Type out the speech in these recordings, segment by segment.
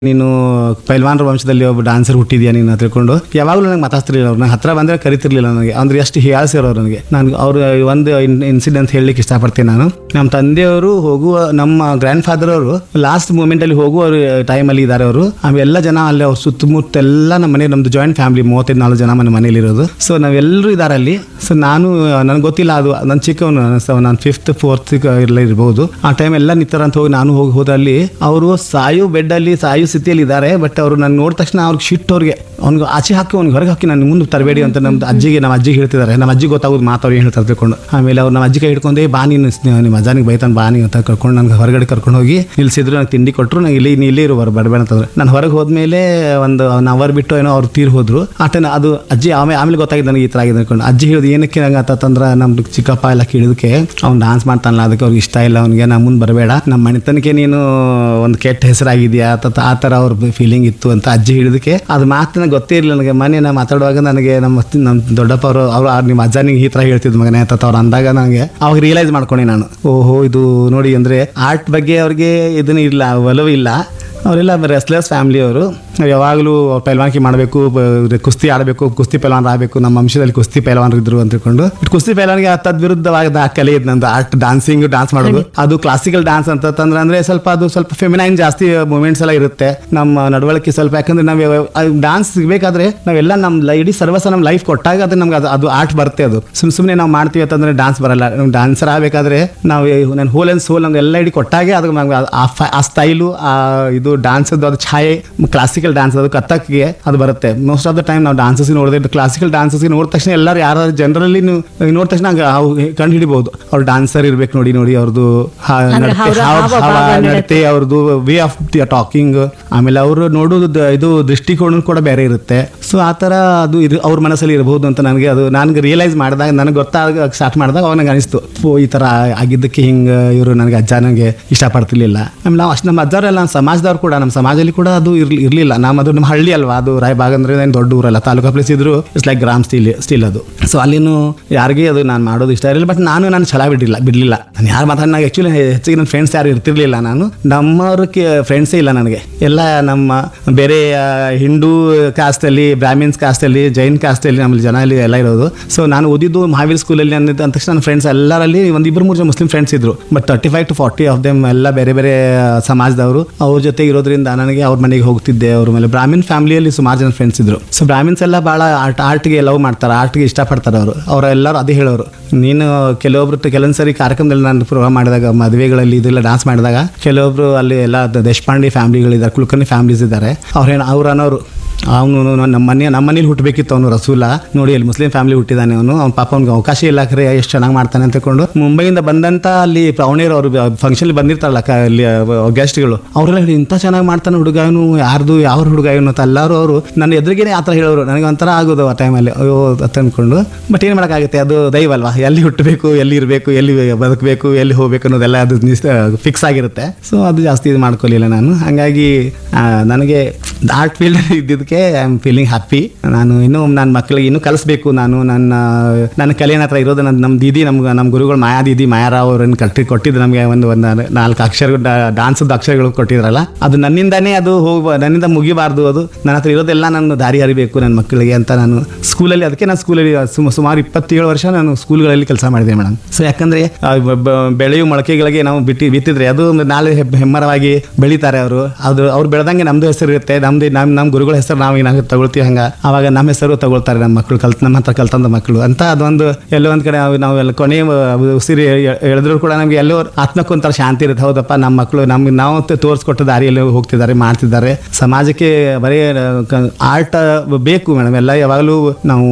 ನೀನು ಪೈಲ್ವಾನ್ರ ವಂಶದಲ್ಲಿ ಒಬ್ಬ ಡಾನ್ಸರ್ ಹುಟ್ಟಿದ್ಯಾ ನೀನು ತಿಳ್ಕೊಂಡು ಯಾವಾಗಲೂ ನನಗೆ ಮಾತಾಡ್ತಿರ್ಲಿಲ್ಲ ಅವ್ರು ನಂಗೆ ಹತ್ರ ಬಂದರೆ ಕರಿತಿರ್ಲಿಲ್ಲ ನನಗೆ ಅಂದ್ರೆ ಎಷ್ಟು ಹೀಯಾಳ್ಸಿರೋರು ನನಗೆ ನಾನು ಅವ್ರು ಒಂದು ಇನ್ಸಿಡೆಂಟ್ ಹೇಳಲಿಕ್ಕೆ ಇಷ್ಟಪಡ್ತೀನಿ ನಾನು ನಮ್ಮ ತಂದೆಯವರು ಹೋಗುವ ನಮ್ಮ ಗ್ರ್ಯಾಂಡ್ ಫಾದರ್ ಅವರು ಲಾಸ್ಟ್ ಮೂಮೆಂಟಲ್ಲಿ ಹೋಗುವ ಟೈಮಲ್ಲಿ ಇದ್ದಾರೆ ಅವರು ಅವೆಲ್ಲ ಜನ ಅಲ್ಲಿ ಅವ್ರ ಸುತ್ತಮುತ್ತ ಎಲ್ಲ ನಮ್ಮ ಮನೆ ನಮ್ದು ಜಾಯಿಂಟ್ ಫ್ಯಾಮಿಲಿ ಮೂವತ್ತೈದು ನಾಲ್ಕು ಜನ ನಮ್ಮ ಮನೇಲಿರೋದು ಸೊ ನಾವೆಲ್ಲರೂ ಇದ್ದಾರೆ ಅಲ್ಲಿ ಸೊ ನಾನು ನನಗೆ ಗೊತ್ತಿಲ್ಲ ಅದು ನನ್ನ ಚಿಕ್ಕವನು ನಾನು ಫಿಫ್ತ್ ಫೋರ್ತ್ ಎಲ್ಲ ಇರ್ಬೋದು ಆ ಟೈಮ್ ಎಲ್ಲ ನಿಂತರ ಅಂತ ಹೋಗಿ ನಾನು ಹೋಗಿ ಹೋದಲ್ಲಿ ಅವರು ಸಾಯು ಬೆಡ್ಡಲ್ಲಿ ಸಾಯು ಸ್ಥಿತಿಯಲ್ಲಿ ಇದ್ದಾರೆ ಬಟ್ ಅವರು ನಾನು ನೋಡಿದ ತಕ್ಷಣ ಅವ್ರಿಗೆ ಶಿಟ್ ಅವ್ರಿಗೆ ಅವ್ನಿಗೆ ಆಚೆ ಹಾಕಿ ಅವ್ನಿಗೆ ಹೊರಗೆ ಹಾಕಿ ನಾನು ಮುಂದೆ ತರಬೇಡಿ ಅಂತ ನಮ್ದು ಅಜ್ಜಿಗೆ ನಮ್ಮ ಅಜ್ಜಿಗೆ ಹೇಳ್ತಿದ್ದಾರೆ ನಮ್ಮ ಅಜ್ಜಿಗೆ ಗೊತ್ತಾಗೋದು ಮಾತು ಅವ್ರು ಏನು ಹೇಳ್ತಾರೆ ತಿಳ್ಕೊಂಡು ಆಮೇಲೆ ಅವ್ರು ನಮ್ಮ ಅಜ್ಜಿ ಕೈ ಹಿಡ್ಕೊಂಡೆ ಬಾ ನೀನು ಸ್- ನಿಮ್ಮ ಅಜ್ಜನಿಗೆ ಬೈತಾನೆ ಬಾ ನೀನು ಅಂತ ಕರ್ಕೊಂಡು ನನಗೆ ಹೊರಗಡೆ ಕರ್ಕೊಂಡು ಹೋಗಿ ನಿಲ್ಸಿದ್ರು ನನಗೆ ತಿಂಡಿ ಕೊಟ್ಟರು ನಂಗೆ ಇಲ್ಲಿ ನೀ ಇಲ್ಲೇ ಇರು ಬರ ಬಡಬೇಡ ಅಂತಂದ್ರೆ ನಾನು ಹೊರಗೆ ಹೋದ್ಮೇಲೆ ಒಂದು ಒನ್ ಅವರ್ ಬಿಟ್ಟು ಏನೋ ಅವ್ರು ತೀರ್ ಹೋದ್ರು ಆಟ ಅದು ಅಜ್ಜಿ ಆಮೇಲೆ ಆಮೇಲೆ ಗೊತ್ತಾಗಿದೆ ನನಗೆ ಈ ಥರ ಆಗಿದೆ ಅನ್ಕೊಂಡು ಅಜ್ಜಿ ಹೇಳಿದ್ ಏನಕ್ಕೆ ನಂಗೆ ಆತಂದ್ರೆ ನಮ್ದು ಚಿಕ್ಕಪ್ಪ ಎಲ್ಲ ಕೇಳಿದಕ್ಕೆ ಅವ್ನು ಡಾನ್ಸ್ ಮಾಡ್ತಾನಲ್ಲ ಅದಕ್ಕೆ ಅವ್ರಿಗೆ ಇಷ್ಟ ಇಲ್ಲ ಅವ್ನಿಗೆ ನಾ ಮುಂದೆ ಬರಬೇಡ ನಮ್ಮ ಮನೆತನಕ್ಕೆ ನೀನು ಒಂದು ಕೆಟ್ಟ ಹೆಸರಾಗಿದೆಯಾ ಅಂತ ಆ ಥರ ಅವ್ರ ಫೀಲಿಂಗ್ ಇತ್ತು ಅಂತ ಅಜ್ಜಿ ಹೇಳಿದಕ್ಕೆ ಅದು ಮಾತು ನನಗೆ ಗೊತ್ತೇ ಇರಲಿಲ್ಲ ನನಗೆ ಮನೆ ನಾ ಮಾತಾಡುವಾಗ ನನಗೆ ನಮ್ಮ ನಮ್ಮ ದೊಡ್ಡಪ್ಪ ಅವರು ಅವರು ನಿಮ್ಮ ಅಜ್ಜ ನಿಂಗೆ ಈ ಥರ ಹೇಳ್ತಿದ್ ಮಗನೇ ಅಂತ ಅವ್ರು ಅಂದಾಗ ನನಗೆ ಅವಾಗ ರಿಯಲೈಸ್ ಮಾಡ್ಕೊಂಡೆ ನಾನು ಓಹೋ ಇದು ನೋಡಿ ಅಂದರೆ ಆರ್ಟ್ ಬಗ್ಗೆ ಅವ್ರಿಗೆ ಇದನ್ನ ಇಲ್ಲ ಒಲವು ಇಲ್ಲ ಅವರೆಲ್ಲ ರೆಸ್ಲೆಸ್ ಫ್ಯಾಮಿಲಿ ಅವರು ಯಾವಾಗಲೂ ಪೈಲ್ವಾನಿಕೆ ಮಾಡಬೇಕು ಕುಸ್ತಿ ಆಡಬೇಕು ಕುಸ್ತಿ ಪೈಲ್ವಾನ್ ಆಗಬೇಕು ನಮ್ಮ ವಂಶದಲ್ಲಿ ಕುಸ್ತಿ ಪೈಲ್ವಾನ್ ಇದ್ರು ಅಂತ ತಿಳ್ಕೊಂಡು ಬಟ್ ಕುಸ್ತಿ ಪೈಲ್ವಾನ್ಗೆ ತದ್ವಿರುದ್ಧವಾದ ಆ ಕಲೆ ಇದ್ ನಂದು ಆರ್ಟ್ ಡಾನ್ಸಿಂಗ್ ಡಾನ್ಸ್ ಮಾಡೋದು ಅದು ಕ್ಲಾಸಿಕಲ್ ಡಾನ್ಸ್ ಅಂತಂದ್ರೆ ಅಂದ್ರೆ ಸ್ವಲ್ಪ ಅದು ಸ್ವಲ್ಪ ಫೆಮಿನೈನ್ ಜಾಸ್ತಿ ಮೂಮೆಂಟ್ಸ್ ಎಲ್ಲ ಇರುತ್ತೆ ನಮ್ಮ ನಡವಳಿಕೆ ಸ್ವಲ್ಪ ಯಾಕಂದ್ರೆ ನಾವು ಡಾನ್ಸ್ ಸಿಗಬೇಕಾದ್ರೆ ನಾವೆಲ್ಲ ನಮ್ಮ ಇಡೀ ಸರ್ವಸ ನಮ್ಮ ಲೈಫ್ ಕೊಟ್ಟಾಗ ಅದು ನಮ್ಗೆ ಅದು ಅದು ಆರ್ಟ್ ಬರುತ್ತೆ ಅದು ಸುಮ್ ಸುಮ್ಮನೆ ನಾವು ಮಾಡ್ತೀವಿ ಅಂತಂದ್ರೆ ಡಾನ್ಸ್ ಬರಲ್ಲ ಡಾನ್ಸರ್ ಆಗಬೇಕಾದ್ರೆ ನಾವು ನನ್ನ ಹೋಲ್ ಆ್ಯಂಡ್ ಸೋಲ್ ನಮ್ಗೆ ಎಲ್ಲ ಇಡೀ ಕೊಟ್ಟಾಗೆ ಅದು ನಮ್ಗೆ ಆ- ಆ ಫ- ಆ ಸ್ಟೈಲು ಆ ಇದು ಡಾನ್ಸ್ ಅದು ಛಾಯೆ ಕ್ಲಾಸಿಕಲ್ ಡಾನ್ಸ್ ಅದು ಕಥಕ್ಗೆ ಅದು ಬರುತ್ತೆ ಮೋಸ್ಟ್ ಆಫ್ ದ ಟೈಮ್ ನಾವು ಡಾನ್ಸಸ್ ನೋಡಿದ್ರೆ ಕ್ಲಾಸಿಕಲ್ ಡಾನ್ಸಸ್ ನೋಡಿದ ತಕ್ಷಣ ಎಲ್ಲರೂ ಯಾರು ಜನರಲಿ ನೀವು ನೋಡಿದ ತಕ್ಷಣ ಹಂಗೆ ಅವು ಕಂಡು ಹಿಡಿಬಹುದು ಅವ್ರು ಡಾನ್ಸರ್ ಇರ್ಬೇಕು ನೋಡಿ ನೋಡಿ ಅವ್ರದ್ದು ಹಾ- ಅಂದ್ರೆ ನಡತೆ, ಅವ್ರ ಹಾವ- ಹಾವ ಹಾವ, ಭಾವ, ನಡತೆ ಅವ್ರದ್ದು ವೇ ಆಫ್ ಟಾಕಿಂಗ್ ಆಮೇಲೆ ಅವರು ನೋಡೋದು ದ- ಇದು ದೃಷ್ಟಿಕೋನ ಕೂಡ ಬೇರೆ ಇರುತ್ತೆ ಸೊ ಆ ಥರ ಅದು ಇದು ಅವ್ರ ಮನಸ್ಸಲ್ಲಿ ಇರಬಹುದು ಅಂತ ನನಗೆ ಅದು ನನಗೆ ರಿಯಲೈಸ್ ಮಾಡಿದಾಗ ನನಗೆ ಗೊತ್ತಾಗ ಸ್ಟಾರ್ಟ್ ಮಾಡಿದಾಗ ಅವಾಗ ನನಗೆ ಅನಿಸ್ತು ಓ ಈ ಥರ ಆಗಿದ್ದಕ್ಕೆ ಹಿಂಗೆ ಇವರು ನನಗೆ ಅಜ್ಜ ನನಗೆ ಇಷ್ಟಪಡ್ತಿರ್ಲಿಲ್ಲ ಆಮೇಲೆ ನಾವು ಅಷ್ಟು ನಮ್ಮ ಅಜ್ಜವರೆಲ್ಲ ನಮ್ಮ ಸಮಾಜದವ್ರು ಕೂಡ ನಮ್ಮ ಸಮಾಜದಲ್ಲಿ ಕೂಡ ಅದು ಇರ್ಲಿ ಇರಲಿಲ್ಲ ನಮ್ಮ ಅದು ನಮ್ಮ ಹಳ್ಳಿ ಅಲ್ವಾ ಅದು ರಾಯಬಾಗ್ ಅಂದ್ರೆ ಏನು ದೊಡ್ಡ ಊರಲ್ಲ ತಾಲೂಕು ಪ್ಲೇಸ್ ಇದ್ರು ಇಟ್ಸ್ ಲೈಕ್ ಗ್ರಾಮ್ ಸ್ಟೀಲ್ ಸ್ಟಿಲ್ ಅದು ಸೊ ಅಲ್ಲಿನೂ ಯಾರಿಗೆ ಅದು ನಾನು ಮಾಡೋದು ಇಷ್ಟ ಇರಲಿಲ್ಲ ಬಟ್ ನಾನು ನಾನು ಛಲ ಬಿಡಲಿಲ್ಲ ಬಿಡಲಿಲ್ಲ ನಾನು ಯಾರು ಮಾತಾಡ ನಾನು ಆ್ಯಕ್ಚುಲಿ ಹೆಚ್ಚಿಗೆ ನನ್ನ ಫ್ರೆಂಡ್ಸ್ ಯಾರು ಇರ್ತಿರ್ಲಿಲ್ಲ ನಾನು ನಮ್ಮವ್ರಿಗೆ ಫ್ರೆಂಡ್ಸೇ ಇಲ್ಲ ನನಗೆ ಎಲ್ಲ ನಮ್ಮ ಬೇರೆ ಆ, ಹಿಂದೂ ಕಾಸ್ಟಲ್ಲಿ ಬ್ರಾಹ್ಮಿನ್ಸ್ ಕಾಸ್ಟಲ್ಲಿ ಜೈನ್ ಕಾಸ್ಟಲ್ಲಿ ನಮ್ಮಲ್ಲಿ ಜನ ಇಲ್ಲಿ ಎಲ್ಲ ಇರೋದು ಸೊ ನಾನು ಓದಿದ್ದು ಮಹಾವೀರ್ ಸ್ಕೂಲಲ್ಲಿ ಅಂದಿದ್ದ ಅಂದ ತಕ್ಷಣ ನನ್ನ ಫ್ರೆಂಡ್ಸ್ ಎಲ್ಲರಲ್ಲಿ ಒಂದು ಇಬ್ಬರು ಮೂರು ಜನ ಮುಸ್ಲಿಂ ಫ್ರೆಂಡ್ಸ್ ಇದ್ರು but thirty five to forty of them ಎಲ್ಲ ಬೇರೆ ಬೇರೆ ಆ, ಸಮಾಜದವರು ಅವ್ರ ಜೊತೆ ಇರೋದ್ರಿಂದ ನನಗೆ ಅವ್ರ ಮನೆಗೆ ಹೋಗ್ತಿದ್ದೆ ಅವ್ರ ಮೇಲೆ ಬ್ರಾಹ್ಮಿನ್ ಫ್ಯಾಮಿಲಿಯಲ್ಲಿ ಸುಮಾರು ಜನ ಫ್ರೆಂಡ್ಸ್ ಇದ್ರು ಸೊ ಬ್ರಾಹ್ಮಿನ್ಸ್ ಎಲ್ಲ ಭಾಳ ಆರ್ಟ್ ಆರ್ಟ್ಗೆ ಲವ್ ಮಾಡ್ತಾರೆ ಆರ್ಟ್ಗೆ ಇಷ್ಟಪಡ್ತಾರೆ ಅವರು ಅವರೆಲ್ಲರೂ ಅದೇ ಹೇಳೋರು ನೀನು ಕೆಲವೊಬ್ರು ಕೆಲವೊಂದು ಸರಿ ಕಾರ್ಯಕ್ರಮದಲ್ಲಿ ನಾನು ಪ್ರೋಗ್ರಾಮ್ ಮಾಡಿದಾಗ ಮದುವೆಗಳಲ್ಲಿ ಇದೆಲ್ಲ ಡಾನ್ಸ್ ಮಾಡಿದಾಗ ಕೆಲವೊಬ್ರು ಅಲ್ಲಿ ಎಲ್ಲ ದ- ದೇಶಪಾಂಡೆ ಫ್ಯಾಮಿಲಿಗಳಿದ್ದಾರೆ ಕುಲಕರ್ಣಿ ಫ್ಯಾಮಿಲೀಸ್ ಇದ್ದಾರೆ ಅವ್ರೇನು ಅವ್ರು ಅನ್ನೋರು ಅವನು ನಮ್ಮ ಮನೆ ನಮ್ಮ ಮನೇಲಿ ಹುಟ್ಟಬೇಕಿತ್ತು ಅವನು ರಸೂಲ ನೋಡಿ ಅಲ್ಲಿ ಮುಸ್ಲಿಂ ಫ್ಯಾಮಿಲಿ ಹುಟ್ಟಿದ್ದಾನೆ ಅವನು ಅವ್ನ ಪಾಪ ಅವ್ನಿಗೆ ಅವಕಾಶ ಇಲ್ಲ ಖರೆ ಎಷ್ಟು ಚೆನ್ನಾಗಿ ಮಾಡ್ತಾನೆ ಅಂತ ತಿಳ್ಕೊಂಡು ಮುಂಬೈಯಿಂದ ಬಂದಂತ ಅಲ್ಲಿ ಪ್ರವಣಿಯರು ಅವರು ಫಂಕ್ಷನ್ ಬಂದಿರ್ತಾರಲ್ಲ ಕ- ಅಲ್ಲಿ ಗೆಸ್ಟ್ಗಳು ಅವರೆಲ್ಲ ಹೇಳಿ ಇಂಥ ಚೆನ್ನಾಗಿ ಮಾಡ್ತಾನೆ ಹುಡುಗ ಇವನು ಯಾರ್ದು ಯಾವ ಹುಡುಗ ಇವನು ಅಂತ ಎಲ್ಲರೂ ಅವರು ನನ್ನ ಎದುರಿಗೇನೆ ಆ ಥರ ಹೇಳೋರು ನನಗೆ ಒಂಥರ ಆಗೋದು ಆ ಟೈಮಲ್ಲಿ ಅಯ್ಯೋ ಅಂತ ಅಂದ್ಕೊಂಡು ಬಟ್ ಏನು ಮಾಡೋಕ್ಕಾಗುತ್ತೆ ಅದು ದೈವ ಅಲ್ವಾ ಎಲ್ಲಿ ಹುಟ್ಟಬೇಕು ಎಲ್ಲಿ ಇರಬೇಕು ಎಲ್ಲಿ ಬದುಕಬೇಕು ಎಲ್ಲಿ ಹೋಗ್ಬೇಕು ಅನ್ನೋದೆಲ್ಲ ಅದು ಫಿಕ್ಸ್ ಆಗಿರುತ್ತೆ ಸೊ ಅದು ಜಾಸ್ತಿ ಇದು ಮಾಡ್ಕೊಲಿಲ್ಲ ನಾನು ಹಾಗಾಗಿ ಆ, ನನಗೆ ಆರ್ಟ್ ಫೀಲ್ಡಲ್ಲಿ ಇದ್ದಿದ್ದಕ್ಕೆ ಐ ಆಮ್ ಫೀಲಿಂಗ್ ಹ್ಯಾಪಿ ನಾನು ಇನ್ನೂ ನನ್ನ ಮಕ್ಕಳಿಗೆ ಇನ್ನೂ ಕಲಿಸ್ಬೇಕು ನಾನು ನನ್ನ ನನ್ನ ಕಲೆನ ಹತ್ರ ಇರೋದು ನನ್ನ ನಮ್ಮ ದೀದಿ ನಮ್ಗೆ ನಮ್ಮ ಗುರುಗಳು ಮಾಯಾ ದೀದಿ ಮಾಯಾರಾವ್ ಅವ್ರನ್ನ ಕಟ್ಟಿ ಕೊಟ್ಟಿದ್ದು ನಮಗೆ ಒಂದು ಒಂದು ನಾಲ್ಕು ಅಕ್ಷರ ಡಾನ್ಸದ ಅಕ್ಷರಗಳು ಕೊಟ್ಟಿದ್ರಲ್ಲ ಅದು ನನ್ನಿಂದಾನೇ ಅದು ಹೋಗ ನನ್ನಿಂದ ಮುಗಿಬಾರ್ದು ಅದು ನನ್ನ ಹತ್ರ ಇರೋದೆಲ್ಲ ನಾನು ದಾರಿ ಹರಿಬೇಕು ನನ್ನ ಮಕ್ಕಳಿಗೆ ಅಂತ ನಾನು ಸ್ಕೂಲಲ್ಲಿ ಅದಕ್ಕೆ ನಾನು ಸ್ಕೂಲಲ್ಲಿ ಸುಮ ಸುಮಾರು ಇಪ್ಪತ್ತೇಳು ವರ್ಷ ನಾನು ಸ್ಕೂಲ್ಗಳಲ್ಲಿ ಕೆಲಸ ಮಾಡಿದೆ ಮೇಡಮ್ ಸೊ ಯಾಕಂದ್ರೆ ಆ, ಬ- ಬ- ಬೆಳೆಯುವ ಮೊಳಕೆಗಳಿಗೆ ನಾವು ಬಿಟ್ಟು ಬಿತ್ತಿದ್ರೆ ಅದು ಒಂದು ನಾಳೆ ಹೆಬ್ಬ- ಹೆಮ್ಮರವಾಗಿ ಬೆಳಿತಾರೆ ಅವರು ಅದು ಅವ್ರು ಬೆಳೆದಂಗೆ ನಮ್ದು ಹೆಸರು ಇರುತ್ತೆ ನಮ್ದು ನಮ್ಮ ನಮ್ಮ ಗುರುಗಳ ಹೆಸರು ನಾವು ಏನಾಗುತ್ತೆ ತಗೊಳ್ತೀವಿ ಹಂಗ ಅವಾಗ ನಮ್ಮ ಹೆಸರು ತಗೊಳ್ತಾರೆ ನಮ್ಮ ಮಕ್ಕಳು ಕಲ್ತ್ ನಮ್ಮ ಹತ್ರ ಕಲ್ತಂದ ಮಕ್ಕಳು ಅಂತ ಅದೊಂದು ಎಲ್ಲೋ ಒಂದ್ ಕಡೆ ನಾವು ನಾವು ಎಲ್ಲ ಕೊನೆ ಉಸಿರಿ ಎಳೆದ್ರು ಕೂಡ ನಮ್ಗೆ ಎಲ್ಲೋ ಆತ್ಮಕ್ಕೊಂಥರ ಶಾಂತಿ ಇರುತ್ತೆ ಹೌದಪ್ಪ ನಮ್ಮ ಮಕ್ಕಳು ನಮ್ಗೆ ನಾವು ತ- ತೋರಿಸ್ಕೊಟ್ಟ ದಾರಿಯಲ್ಲಿ ಹೋಗ್ತಿದ್ದಾರೆ ಮಾಡ್ತಿದ್ದಾರೆ ಸಮಾಜಕ್ಕೆ ಬರೀ ಆರ್ಟ್ ಬೇಕು ಮೇಡಮ್ ಎಲ್ಲ ಯಾವಾಗಲೂ ನಾವು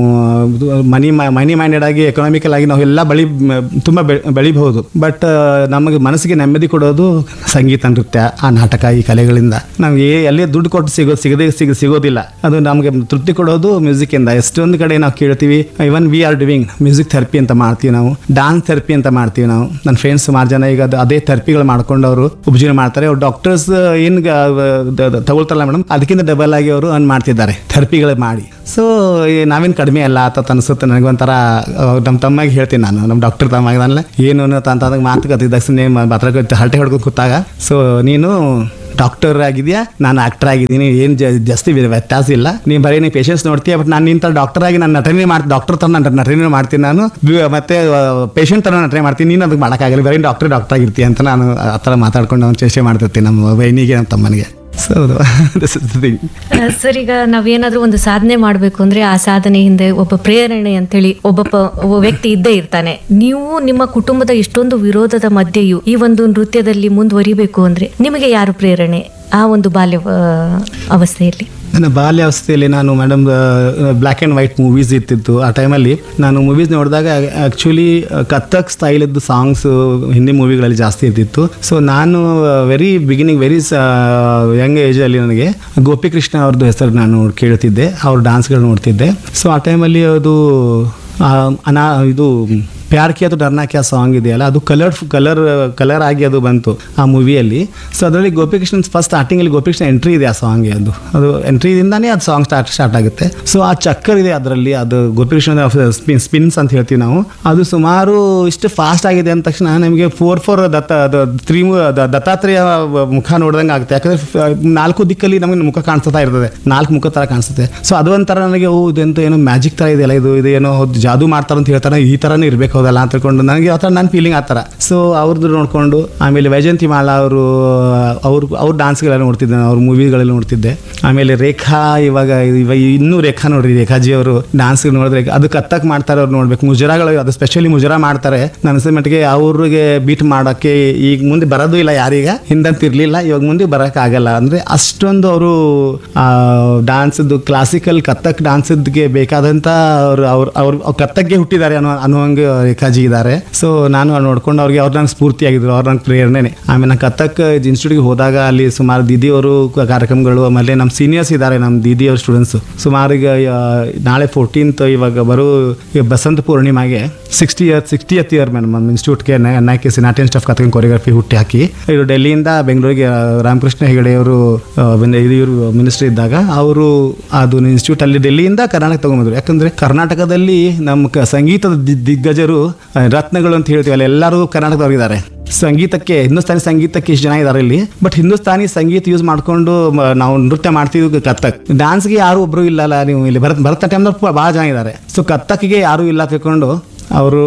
ಮನಿ ಮನಿ ಮೈಂಡೆಡ್ ಆಗಿ ಎಕನಾಮಿಕಲ್ ಆಗಿ ನಾವು ಎಲ್ಲ ಬಳಿ ಮ- ತುಂಬ ಬೆ- ಬೆಳಿಬಹುದು ಬಟ್ ನಮಗೆ ಮನಸ್ಸಿಗೆ ನೆಮ್ಮದಿ ಕೊಡೋದು ಸಂಗೀತ ನೃತ್ಯ ಆ ನಾಟಕ ಈ ಕಲೆಗಳಿಂದ ನಮಗೆ ಎಲ್ಲಿ ದುಡ್ಡು ಕೊಟ್ಟು ಸಿಗೋ ಸಿಗದೆ ಸಿಗ ಸಿಗೋದಿಲ್ಲ ಅದು ನಮಗೆ ತೃಪ್ತಿ ಕೊಡೋದು ಮ್ಯೂಸಿಕ್ ಇಂದ ಎಷ್ಟೊಂದು ಕಡೆ ನಾವು ಕೇಳ್ತೀವಿ even we are doing music therapy ಅಂತ ಮಾಡ್ತೀವಿ ನಾವು ಡಾನ್ಸ್ ಥೆರಪಿ ಅಂತ ಮಾಡ್ತೀವಿ ನಾವು ನನ್ನ ಫ್ರೆಂಡ್ಸ್ ಸುಮಾರು ಜನ ಈಗ ಅದು ಅದೇ ಥೆರಪಿಗಳು ಮಾಡ್ಕೊಂಡು ಅವರು ಉಪಜೀವನ ಮಾಡ್ತಾರೆ ಅವ್ರು ಡಾಕ್ಟರ್ಸ್ ಏನು ತಗೊಳ್ತಾರಲ್ಲ ಮೇಡಮ್ ಅದಕ್ಕಿಂತ ಡಬಲ್ ಆಗಿ ಅವರು ಅನ್ ಮಾಡ್ತಿದ್ದಾರೆ ಥೆರಪಿಗಳು ಮಾಡಿ ಸೊ ನಾವೇನು ಕಡಿಮೆ ಅಲ್ಲ ಅಂತ ಅನಿಸುತ್ತೆ ನನಗೊಂಥರ ನಮ್ಮ ತಮ್ಮಗೆ ಹೇಳ್ತೀನಿ ನಾನು ನಮ್ಮ ಡಾಕ್ಟರ್ ತಮ್ಮಗೆ ನಾನು ಏನು ಅನ್ನೋ ಅಂತಂದಾಗ ಮಾತುಕತೆ ತಕ್ಷಣ ಮಾತ್ರ ಹರಟೆ ಹೊಡ್ಕೊಂಡು ಕೂತಾಗ ಸೊ ನೀನು ಡಾಕ್ಟರ್ ಆಗಿದೆಯಾ ನಾನು ಆಕ್ಟರ್ ಆಗಿದ್ದೀನಿ ಏನು ಜಾಸ್ತಿ ವ್ಯ- ವ್ಯತ್ಯಾಸ ಇಲ್ಲ ನೀನು ಬರೀ ನೀ ಪೇಷನ್ಸ್ ನೋಡ್ತೀಯ ಬಟ್ ನಾನು ನಿಂತ ಡಾಕ್ಟರ್ ಆಗಿ ನಾನು ನಟನೆ ಮಾಡ್ತೀನಿ ಡಾಕ್ಟರ್ ತರ ನಾನು ನಟನೆ ಮಾಡ್ತೀನಿ ನಾನು ವಿ- ಮತ್ತೆ ಪೇಷಂಟ್ ತರ ನಟನೆ ಮಾಡ್ತೀನಿ ನೀನು ಅದಕ್ಕೆ ಮಾಡೋಕ್ಕಾಗಲ್ಲ ಬರೀ ಡಾಕ್ಟರ್ ಡಾಕ್ಟರ್ ಆಗಿರ್ತೀಯ ಅಂತ ನಾನು ಆ ಥರ ಮಾತಾಡ್ಕೊಂಡು ಅವ್ನು ಚೇಷ್ಟೆ ಮಾಡ್ತಿರ್ತೀನಿ ನಮ್ಮ ಬೈನಿಗೆ ನಮ್ಮ ತಮ್ಮನಿಗೆ so this is thing sir ಈಗ ನಾವೇನಾದ್ರೂ ಒಂದು ಸಾಧನೆ ಮಾಡಬೇಕು ಅಂದ್ರೆ ಆ ಸಾಧನೆ ಹಿಂದೆ ಒಬ್ಬ ಪ್ರೇರಣೆ ಅಂತೇಳಿ ಒಬ್ಬ ಪ- ಒಬ್ಬ ವ್ಯಕ್ತಿ ಇದ್ದೇ ಇರ್ತಾನೆ ನೀವು ನಿಮ್ಮ ಕುಟುಂಬದ ಇಷ್ಟೊಂದು ವಿರೋಧದ ಮಧ್ಯೆಯೂ ಈ ಒಂದು ನೃತ್ಯದಲ್ಲಿ ಮುಂದುವರಿಬೇಕು ಅಂದ್ರೆ ನಿಮಗೆ ಯಾರು ಪ್ರೇರಣೆ ಆ ಒಂದು ಬಾಲ್ಯ ಆ, ಅವಸ್ಥೆಯಲ್ಲಿ ನನ್ನ ಬಾಲ್ಯಾವಸ್ಥೆಯಲ್ಲಿ ನಾನು madam black and white movies ಇರ್ತಿತ್ತು ಆ ಟೈಮಲ್ಲಿ ನಾನು ಮೂವೀಸ್ ನೋಡಿದಾಗ ಆ್ಯಕ್ಚುಲಿ ಕಥಕ್ ಸ್ಟೈಲದ್ದು ಸಾಂಗ್ಸ್ ಹಿಂದಿ ಮೂವಿಗಳಲ್ಲಿ ಜಾಸ್ತಿ ಇರ್ತಿತ್ತು ಸೊ ನಾನು ವೆರಿ ಬಿಗಿನಿಂಗ್ ವೆರಿ ಯಂಗ್ ಏಜಲ್ಲಿ ನನಗೆ ಗೋಪಿಕೃಷ್ಣ ಅವ್ರದ್ದು ಹೆಸರು ನಾನು ಕೇಳ್ತಿದ್ದೆ ಅವ್ರ ಡಾನ್ಸ್ಗಳು ನೋಡ್ತಿದ್ದೆ ಸೊ ಆ ಟೈಮಲ್ಲಿ ಅದು ಆ, ಅನಾ ಇದು ಪ್ಯಾರ್ ಕಿಯಾ ಅಥವಾ ಡರ್ನಾ ಕ್ಯಾ ಸಾಂಗ್ ಇದೆಯಲ್ಲ ಅದು ಕಲರ್ ಕಲರ್ ಕಲರ್ ಆಗಿ ಅದು ಬಂತು ಆ ಮೂವಿಯಲ್ಲಿ ಸೊ ಅದರಲ್ಲಿ ಗೋಪಿಕೃಷ್ಣನ್ ಫಸ್ಟ್ ಸ್ಟಾರ್ಟಿಂಗಲ್ಲಿ ಗೋಪಿಕೃಷ್ಣ ಎಂಟ್ರಿ ಇದೆ ಆ ಸಾಂಗ್ಗೆ ಅದು ಅದು ಎಂಟ್ರಿದಿಂದಾನೇ ಅದು ಸಾಂಗ್ ಸ್ಟಾರ್ಟ್ ಸ್ಟಾರ್ಟ್ ಆಗುತ್ತೆ ಸೊ ಆ ಚಕ್ಕರ್ ಇದೆ ಅದರಲ್ಲಿ ಅದು ಗೋಪಿಕೃಷ್ಣ ಸ್ಪಿನ್ ಸ್ಪಿನ್ಸ್ ಅಂತ ಹೇಳ್ತೀವಿ ನಾವು ಅದು ಸುಮಾರು ಇಷ್ಟು ಫಾಸ್ಟ್ ಆಗಿದೆ ಅಂದ ತಕ್ಷಣ ನಮಗೆ ಫೋರ್ ಫೋರ್ ದತ್ತ ಅದು ತ್ರೀ ದತ್ತಾತ್ರೇಯ ಮುಖ ನೋಡ್ದಂಗೆ ಆಗುತ್ತೆ ಯಾಕಂದ್ರೆ ಫ- ನಾಲ್ಕು ದಿಕ್ಕಲ್ಲಿ ನಮಗೆ ಮುಖ ಕಾಣಿಸ್ತಾ ಇರ್ತದೆ ನಾಲ್ಕು ಮುಖ ಥರ ಕಾಣಿಸುತ್ತೆ ಸೊ ಅದು ಒಂಥರ ನನಗೆ ಓ ಇದೆಂತ ಏನೋ ಮ್ಯಾಜಿಕ್ ಥರ ಇದೆಯಲ್ಲ ಇದು ಇದು ಏನೋ ಹೌದು ಜಾದು ಮಾಡ್ತಾರೆ ಅಂತ ಹೇಳ್ತಾರೆ ಈ ಥರನೇ ಇರಬೇಕು ಹೌದಲ್ಲ ಅಂತ ತಿಳ್ಕೊಂಡು ನನಗೆ ಆ ಥರ ನನ್ನ ಫೀಲಿಂಗ್ ಆ ಥರ ಸೊ ಅವ್ರದ್ದು ನೋಡಿಕೊಂಡು ಆಮೇಲೆ ವೈಜಯಂತಿ ಮಾಲಾ ಅವರು ಅವ್ರ ಅವ್ರ ಡಾನ್ಸ್ಗಳೆಲ್ಲ ನೋಡ್ತಿದ್ದೆ ನಾನು ಅವ್ರ ಮೂವಿಗಳೆಲ್ಲ ನೋಡ್ತಿದ್ದೆ ಆಮೇಲೆ ರೇಖಾ ಇವಾಗ ಇವಾಗ ಇನ್ನೂ ರೇಖಾ ನೋಡ್ರಿ ರೇಖಾಜಿ ಅವರು ಡಾನ್ಸ್ ನೋಡಿದ್ರೆ ಅದು ಕತ್ತಕ್ ಮಾಡ್ತಾರೆ ಅವ್ರು ನೋಡ್ಬೇಕು ಮುಜರಾಗಳು ಅದು ಸ್ಪೆಷಲಿ ಮುಜರಾ ಮಾಡ್ತಾರೆ ನನ್ನ ಅನ್ಸಿದ ಮಟ್ಟಿಗೆ ಅವ್ರಿಗೆ ಬೀಟ್ ಮಾಡೋಕ್ಕೆ ಈಗ ಮುಂದೆ ಬರೋದು ಇಲ್ಲ ಯಾರೀಗ ಹಿಂದಂತ ಇರಲಿಲ್ಲ ಇವಾಗ ಮುಂದೆ ಬರೋಕ್ಕಾಗಲ್ಲ ಅಂದರೆ ಅಷ್ಟೊಂದು ಅವರು ಡಾನ್ಸದ್ದು ಕ್ಲಾಸಿಕಲ್ ಕತ್ತಕ್ ಡಾನ್ಸದ್ಗೆ ಬೇಕಾದಂಥ ಅವರು ಅವ್ರು ಅವ್ರು ಅವ್ರು ಕತ್ತಕ್ಗೆ ಹುಟ್ಟಿದ್ದಾರೆ ಅನ್ನೋ ಅನ್ನುವಂಗೆ ರೇಖಾಜಿ ಇದ್ದಾರೆ ಸೊ ನಾನು ಅವ್ರ್ ನೋಡ್ಕೊಂಡು ಅವ್ರಿಗೆ ಅವ್ರು ನಂಗೆ ಸ್ಫೂರ್ತಿಯಾಗಿದ್ರು ಅವ್ರು ನಂಗೆ ಪ್ರೇರಣೆ ಆಮೇಲೆ ನಾನು ಕತ್ತಕ್ ಇನ್ಸ್ಟಿಟ್ಯೂಟ್ಗೆ ಹೋದಾಗ ಅಲ್ಲಿ ಸುಮಾರು ದೀದಿಯವರು ಕಾರ್ಯಕ್ರಮಗಳು ಆಮೇಲೆ ನಮ್ಮ ಸೀನಿಯರ್ಸ್ ಇದ್ದಾರೆ ನಮ್ಮ ದೀದಿಯವ್ರ ಸ್ಟೂಡೆಂಟ್ಸು ಸುಮಾರು ಈಗ ಆ, ನಾಳೆ ಫೋರ್ಟೀನ್ತ್ ಇವಾಗ ಬರೋ ಈ ಬಸಂತ ಪೂರ್ಣಿಮಾಗೆ sixty year sixtieth year madam ನಮ್ಮ ಇನ್ಸ್ಟಿಟ್ಯೂಟ್ಗೆ ಎನ್ ಐ ಕೆ ಸಿ ನಾಟ್ಯನ್ ಸ್ಟಾಫ್ ಕಥಕ್ ಕೊರಿಯೋಗ್ರಫಿ ಹುಟ್ಟಿ ಹಾಕಿ ಇವರು ಡೆಲ್ಲಿಯಿಂದ ಬೆಂಗಳೂರಿಗೆ ಆ, ರಾಮಕೃಷ್ಣ ಹೆಗಡೆ ಅವರು ಇವರು ಮಿನಿಸ್ಟರ್ ಇದ್ದಾಗ ಅವರು ಅದು ಇನ್ಸ್ಟಿಟ್ಯೂಟ್ ಅಲ್ಲಿ ಡೆಲ್ಲಿಯಿಂದ ಕರ್ನಾಟಕ ತಗೊಂಡ್ಬಂದ್ರು ಯಾಕಂದ್ರೆ ಕರ್ನಾಟಕದಲ್ಲಿ ನಮ್ಮ ಕ- ಸಂಗೀತದ ದಿ- ದಿಗ್ಗಜರು ಆ, ರತ್ನಗಳು ಅಂತ ಹೇಳ್ತೀವಿ ಅಲ್ಲಿ ಎಲ್ಲರೂ ಕರ್ನಾಟಕದವ್ರಿದ್ದಾರೆ ಸಂಗೀತಕ್ಕೆ ಹಿಂದೂಸ್ತಾನಿ ಸಂಗೀತಕ್ಕೆ ಇಷ್ಟು ಜನ ಇದ್ದಾರೆ ಇಲ್ಲಿ ಬಟ್ ಹಿಂದೂಸ್ತಾನಿ ಸಂಗೀತ ಯೂಸ್ ಮಾಡ್ಕೊಂಡು ಮ- ನಾವು ನೃತ್ಯ ಮಾಡ್ತೀವಿ ಕತ್ತಕ್ ಡಾನ್ಸ್ಗೆ ಯಾರು ಒಬ್ರು ಇಲ್ಲಲ್ಲ ನೀವು ಇಲ್ಲಿ ಭರತ್ ಭರತನಾಟ್ಯಮ್ದವ್ರು ಭಾಳ ಜನ ಇದ್ದಾರೆ ಸೊ ಕತ್ತಕ್ಗೆ ಯಾರು ಇಲ್ಲ ತಿಳ್ಕೊಂಡು ಅವರು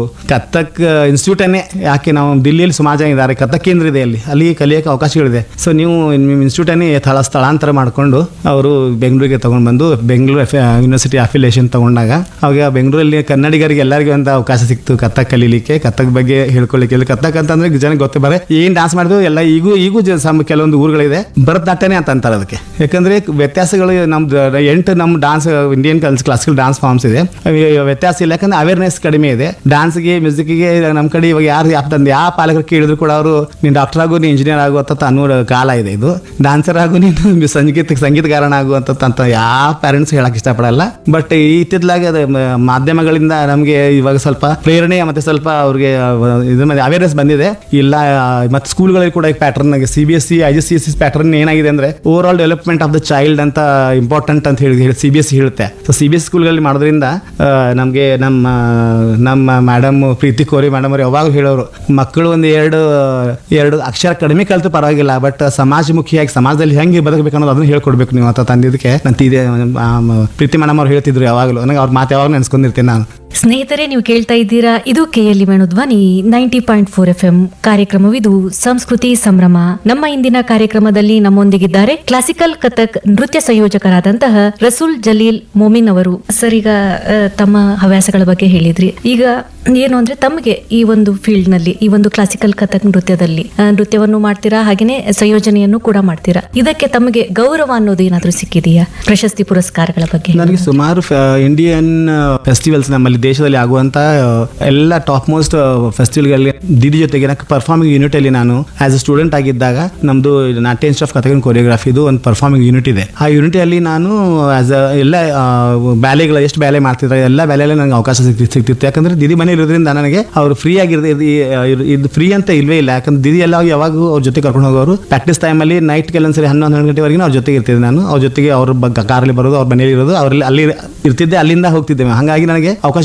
ಕಥಕ್ ಇನ್ಸ್ಟಿಟ್ಯೂಟನ್ನೇ ಯಾಕೆ ನಾವು ದಿಲ್ಲಿಯಲ್ಲಿ ಸುಮಾರು ಜನ ಇದ್ದಾರೆ ಕಥಕ್ ಕೇಂದ್ರ ಇದೆ ಅಲ್ಲಿ ಅಲ್ಲಿ ಕಲಿಯೋಕೆ ಅವಕಾಶಗಳಿದೆ ಸೊ ನೀವು ನಿಮ್ಮ ಇನ್ಸ್ಟಿಟ್ಯೂಟನ್ನೇ ಸ್ಥಳ ಸ್ಥಳಾಂತರ ಮಾಡಿಕೊಂಡು ಅವರು ಬೆಂಗಳೂರಿಗೆ ತೊಗೊಂಡು ಬಂದು ಬೆಂಗಳೂರು ಎಫ್ ಯೂನಿವರ್ಸಿಟಿ ಅಫಿಲಿಯೇಷನ್ ತೊಗೊಂಡಾಗ ಅವಾಗ ಬೆಂಗಳೂರಲ್ಲಿ ಕನ್ನಡಿಗರಿಗೆ ಎಲ್ಲರಿಗೂ ಅಂತ ಅವಕಾಶ ಸಿಕ್ತು ಕಥಕ್ ಕಲೀಲಿಕ್ಕೆ ಕಥಕ್ ಬಗ್ಗೆ ಹೇಳ್ಕೊಳ್ಳಿಕ್ಕೆ ಇಲ್ಲಿ ಕಥಕ್ ಅಂತಂದ್ರೆ ಜನಕ್ಕೆ ಗೊತ್ತೇ ಬರೇ ಏನ್ ಡಾನ್ಸ್ ಮಾಡಿದ್ರು ಎಲ್ಲ ಈಗೂ ಈಗೂ ಜ- ಸಮ ಕೆಲವೊಂದು ಊರುಗಳಿದೆ ಭರತನಾಟ್ಯನೇ ಅಂತ ಅಂತಾರೆ ಅದಕ್ಕೆ ಯಾಕಂದ್ರೆ ವ್ಯತ್ಯಾಸಗಳು ನಮ್ದು ಎಂಟು ನಮ್ಮ ಡಾನ್ಸ್ ಇಂಡಿಯನ್ ಕಲ್ಸ್ ಕ್ಲಾಸಿಕಲ್ ಡಾನ್ಸ್ ಫಾರ್ಮ್ಸ್ ಇದೆ ಅವು ವ್ಯತ್ಯಾಸ ಇಲ್ಲ ಯಾಕಂದ್ರೆ ಅವೇರ್ನೆಸ್ ಕಡಿಮೆ ಇದೆ ಡಾನ್ಸ್ಗೆ ಮ್ಯೂಸಿಕ್ಗೆ ನಮ್ಮ ಕಡೆ ಇವಾಗ ಯಾರು ಯಾವ ತಂದು ಯಾವ ಪಾಲಕರು ಕೇಳಿದ್ರು ಕೂಡ ಅವರು ನೀನು ಡಾಕ್ಟರ್ ಆಗು ನೀನು ಇಂಜಿನಿಯರ್ ಆಗು ಅಂತ ಅನ್ನೋ ಕಾಲ ಇದೆ ಇದು ಡಾನ್ಸರ್ ಆಗು ನೀನು ಸಂಗೀತ ಸಂಗೀತಗಾರನ ಆಗು ಅಂತ ಅಂತ ಯಾವ ಪ್ಯಾರೆಂಟ್ಸ್ ಹೇಳಕ್ ಇಷ್ಟಪಡಲ್ಲ ಬಟ್ ಇತ್ತಿದ್ಲಾಗ ಅದು ಮ- ಮಾಧ್ಯಮಗಳಿಂದ ನಮಗೆ ಇವಾಗ ಸ್ವಲ್ಪ ಪ್ರೇರಣೆ ಮತ್ತೆ ಸ್ವಲ್ಪ ಅವ್ರಿಗೆ ಇದ್ರ ಮೇಲೆ ಅವೇರ್ನೆಸ್ ಬಂದಿದೆ ಇಲ್ಲ ಮತ್ತೆ ಸ್ಕೂಲ್ಗಳಲ್ಲಿ ಕೂಡ ಈ pattern C B S C I S C S C pattern ಏನಾಗಿದೆ ಅಂದ್ರೆ overall development of the child ಅಂತ ಇಂಪಾರ್ಟೆಂಟ್ ಅಂತ ಹೇಳಿ ಸಿ ಬಿ ಎಸ್ ಸಿ ಹೇಳುತ್ತೆ ಸೊ ಸಿ ಬಿ ಎಸ್ ಸ್ಕೂಲ್ಗಳಲ್ಲಿ ಮಾಡೋದ್ರಿಂದ ನಮಗೆ ನಮ್ಮ ನಮ್ಮ ಮೇಡಮ್ ಪ್ರೀತಿ ಕೋರಿ ಮೇಡಮ್ ಅವ್ರು ಯಾವಾಗ ಹೇಳೋರು ಮಕ್ಕಳು ಒಂದು ಎರಡು ಎರಡು ಅಕ್ಷರ ಕಡಿಮೆ ಕಲಿತು ಪರವಾಗಿಲ್ಲ ಬಟ್ ಸಮಾಜಮುಖಿಯಾಗಿ ಸಮಾಜದಲ್ಲಿ ಹೆಂಗೆ ಬದುಕಬೇಕು ಅನ್ನೋದು ಅದನ್ನ ಹೇಳ್ಕೊಡ್ಬೇಕು ನೀವು ಅಂತ ತಂದಿದ್ದಕ್ಕೆ ನಾನು ತೀದೆ ಆ, ಮ- ಪ್ರೀತಿ ಮೇಡಮ್ ಅವ್ರು ಹೇಳ್ತಿದ್ರು ಯಾವಾಗಲೂ ನನಗೆ ಅವ್ರ ಮಾತು ಯಾವಾಗ ನೆನ್ಸ್ಕೊಂಡಿರ್ತೀನಿ ನಾನು ಸ್ನೇಹಿತರೆ ನೀವು ಕೇಳ್ತಾ ಇದ್ದೀರಾ ಇದು KLE Dhwani ninety point four F M ಕಾರ್ಯಕ್ರಮವಿದು ಸಂಸ್ಕೃತಿ ಸಂಭ್ರಮ ನಮ್ಮ ಇಂದಿನ ಕಾರ್ಯಕ್ರಮದಲ್ಲಿ ನಮ್ಮೊಂದಿಗಿದ್ದಾರೆ ಕ್ಲಾಸಿಕಲ್ ಕಥಕ್ ನೃತ್ಯ ಸಂಯೋಜಕರಾದಂತಹ ರಸೂಲ್ ಜಲೀಲ್ ಮೊಮಿನ್ ಅವರು ಸರ್ ಈಗ ಆ, ತಮ್ಮ ಹವ್ಯಾಸಗಳ ಬಗ್ಗೆ ಹೇಳಿದ್ರಿ ಈಗ ಏನು ಅಂದ್ರೆ ತಮಗೆ ಈ ಒಂದು ಫೀಲ್ಡ್ ನಲ್ಲಿ ಈ ಒಂದು ಕ್ಲಾಸಿಕಲ್ ಕಥಕ್ ನೃತ್ಯದಲ್ಲಿ ಆ, ನೃತ್ಯವನ್ನು ಮಾಡ್ತೀರಾ ಹಾಗೇನೆ ಸಂಯೋಜನೆಯನ್ನು ಕೂಡ ಮಾಡ್ತೀರಾ ಇದಕ್ಕೆ ತಮಗೆ ಗೌರವ ಅನ್ನೋದು ಏನಾದ್ರೂ ಸಿಕ್ಕಿದೆಯಾ ಪ್ರಶಸ್ತಿ ಪುರಸ್ಕಾರಗಳ ಬಗ್ಗೆ ನನಗೆ ಸುಮಾರು ಇಂಡಿಯನ್ ಫೆಸ್ಟಿವಲ್ಸ್ ನಮ್ಮಲ್ಲಿ ದೇಶದಲ್ಲಿ ಆಗುವಂತ ಆ, ಎಲ್ಲ ಟಾಪ್ ಮೋಸ್ಟ್ ಫೆಸ್ಟಿವಲ್ಗಳಲ್ಲಿ ದಿದಿ ಜೊತೆಗೆ ನಾನು ಪರ್ಫಾರ್ಮಿಂಗ್ ಯೂನಿಟ್ ಅಲ್ಲಿ ನಾನು ಆಸ್ ಅ ಸ್ಟೂಡೆಂಟ್ ಆಗಿದ್ದಾಗ ನಮ್ದು ನಾಟ್ಯ ಇನ್ಸ್ಟ್ ಆಫ್ ಕಥಕನ್ ಕೊರಿಯೋಗ್ರಫಿದು ಒಂದು ಪರ್ಫಾರ್ಮಿಂಗ್ ಯೂನಿಟ್ ಇದೆ ಆ ಯೂನಿಟ್ ಅಲ್ಲಿ ನಾನು ಆಸ್ ಅ ಎಲ್ಲ ಬ್ಯಾಲೆಗಳು ಎಷ್ಟು ಬ್ಯಾಲೆ ಮಾಡ್ತಿದ್ದಾರೆ ಎಲ್ಲ ಬ್ಯಾಲೆಲ್ಲ ನನಗೆ ಅವಕಾಶ ಸಿಗ್ತಿ ಸಿಗ್ತಿತ್ತು ಯಾಕಂದ್ರೆ ದಿದಿ ಮನೆ ಇರೋದ್ರಿಂದ ನನಗೆ ಅವರು ಫ್ರೀ ಆಗಿರೋದು ಇದು ಫ್ರೀ ಅಂತ ಇಲ್ವೇ ಇಲ್ಲ ಯಾಕಂದ್ರೆ ದಿದಿ ಎಲ್ಲ ಯಾವಾಗೂ ಅವ್ರ ಜೊತೆ ಕರ್ಕೊಂಡು ಹೋಗೋರು ಪ್ರಾಕ್ಟೀಸ್ ಟೈಮಲ್ಲಿ ನೈಟ್ ಕೆಲವೊಂದ್ಸರಿ ಹನ್ನೊಂದು ಹನ್ನೊಂದು ಗಂಟೆವರೆಗೆ ಅವ್ರ ಜೊತೆಗೆ ಇರ್ತಿದ್ದೆ ನಾನು ಅವ್ರ ಜೊತೆಗೆ ಅವ್ರ ಕಾರಲ್ಲಿ ಬರೋದು ಅವ್ರ ಮನೇಲಿ ಇರೋದು ಅವರಲ್ಲಿ ಅಲ್ಲಿ ಇರ್ತಿದ್ದೆ ಅಲ್ಲಿಂದ ಹೋಗ್ತಿದ್ದೆ ಹಾಗಾಗಿ ನನಗೆ ಅವಕಾಶಗಳು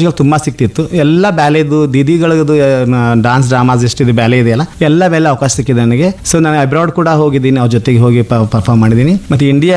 ಅವಕಾಶಗಳು ತುಂಬಾ ಸಿಕ್ತಿತ್ತು ಎಲ್ಲ ಬ್ಯಾಲೆದು ದೀದಿಗಳದು ಡಾನ್ಸ್ ಡ್ರಾಮಾಸ್ ಎಷ್ಟಿದೆ ಬ್ಯಾಲೆ ಇದೆಯಲ್ಲ ಎಲ್ಲ ಬ್ಯಾಲೆ ಅವಕಾಶ ಸಿಕ್ಕಿದೆ ನನಗೆ ಸೊ ನಾನು ಅಬ್ರಾಡ್ ಕೂಡ ಹೋಗಿದ್ದೀನಿ ಅವ್ರ ಜೊತೆಗೆ ಹೋಗಿ ಪರ್ಫಾರ್ಮ್ ಮಾಡಿದ್ದೀನಿ ಮತ್ತೆ ಇಂಡಿಯಾ